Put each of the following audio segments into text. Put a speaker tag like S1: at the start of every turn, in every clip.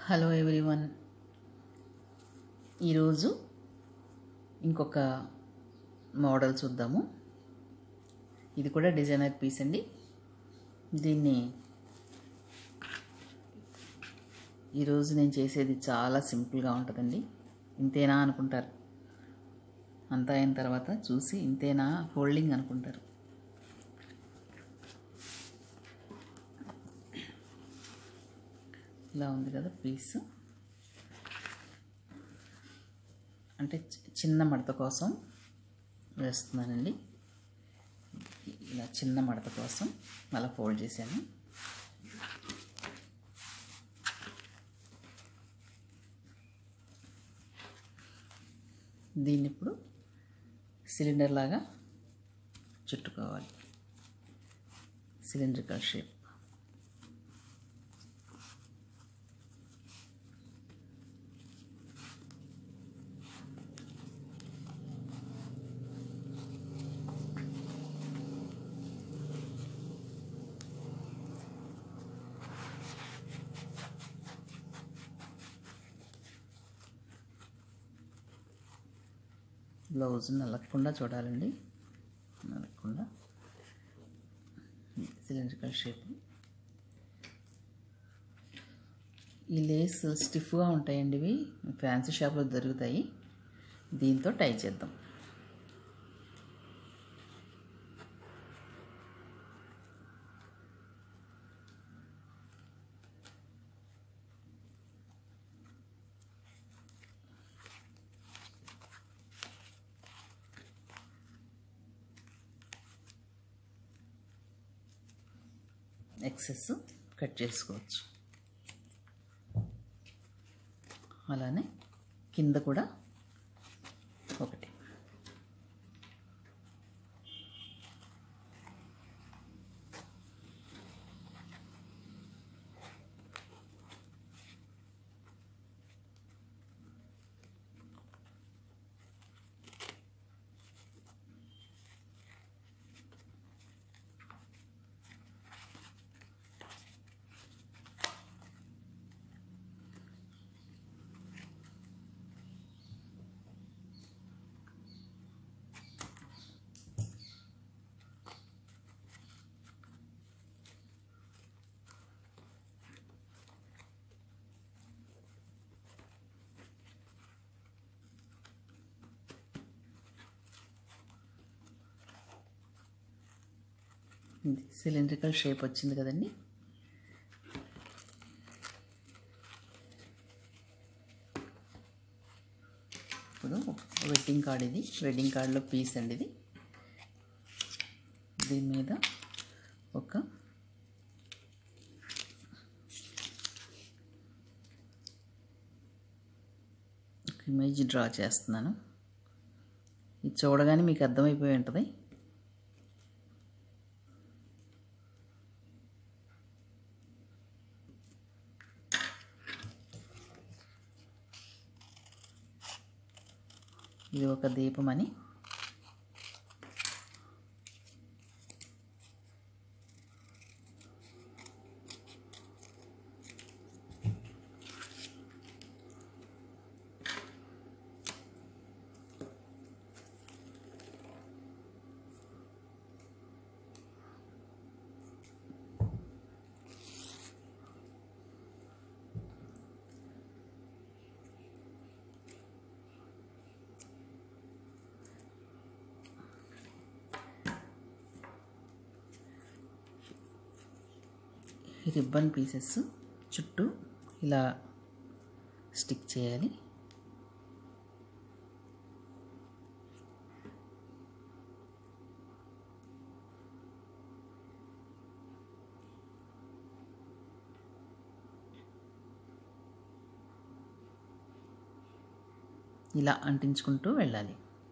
S1: hello everyone ఈరోజు ఇంకొక model చూద్దాము ఇది కూడా డిజైనర్ పీస్ అండి దీన్ని ఈరోజు నేను చేసేది చాలా సింపుల్గా ఉంటుందండి ఇంతేనా అనుకుంటారు అంతా అయిన తర్వాత చూసి ఇంతేనా ఫోల్డింగ్ అనుకుంటారు ఇలా ఉంది కదా పీస్ అంటే చి- చిన్న మడత కోసం వేస్తున్నానండి ఇలా చిన్న మడత కోసం మళ్ళీ ఫోల్డ్ చేశాను దీన్ని ఇప్పుడు సిలిండర్ లాగా చుట్టుకోవాలి సిలిండ్రికల్ షేప్ బ్లౌజ్ నలగకుండా చూడాలండి నలగకుండా సిలిండ్రికల్ షేప్ ఈ లేస్ స్టిఫ్గా ఉంటాయండి ఇవి ఫ్యాన్సీ షాప్లో దొరుకుతాయి దీంతో టై చేద్దాం ఎక్సెస్ కట్ చేసుకోవచ్చు అలానే కింద కూడా ఒకటి ఇది సిలిండ్రికల్ షేప్ వచ్చింది కదండి ఇప్పుడు వెడ్డింగ్ కార్డ్ ఇది వెడ్డింగ్ కార్డులో పీస్ అండి ఇది దీని మీద ఒక ఒక ఇమేజ్ డ్రా చేస్తున్నాను ఇది చూడగానే మీకు అర్థమైపోయి ఉంటుంది ఇది ఒక దీపం అని ఈ రిబ్బన్ పీసెస్ చుట్టూ ఇలా స్టిక్ చేయాలి ఇలా అంటించుకుంటూ వెళ్ళాలి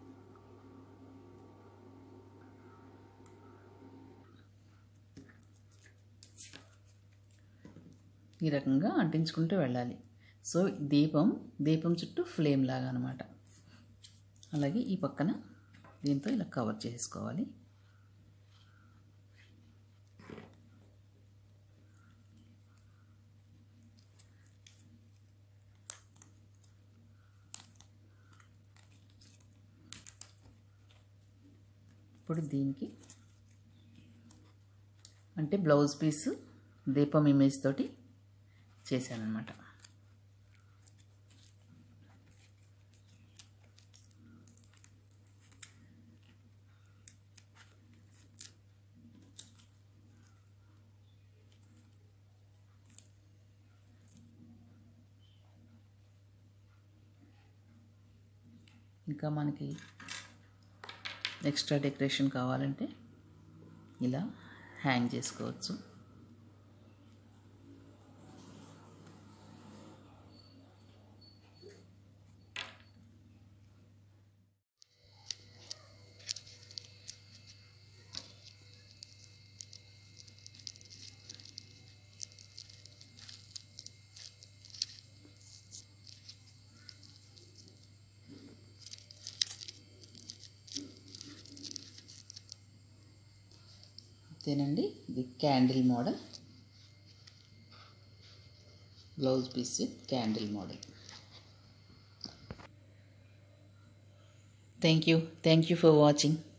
S1: ఈ రకంగా అంటించుకుంటూ వెళ్ళాలి సో దీపం దీపం చుట్టూ ఫ్లేమ్ లాగా అనమాట అలాగే ఈ పక్కన దీంతో ఇలా కవర్ చేసుకోవాలి ఇప్పుడు దీనికి అంటే బ్లౌజ్ పీస్ దీపం ఇమేజ్ తోటి చేశానమాట ఇంకా మనకి ఎక్స్ట్రా డెకరేషన్ కావాలంటే ఇలా హ్యాంగ్ చేసుకోవచ్చు అంతేనండి ఇది candle model blouse piece with candle model thank you thank you for watching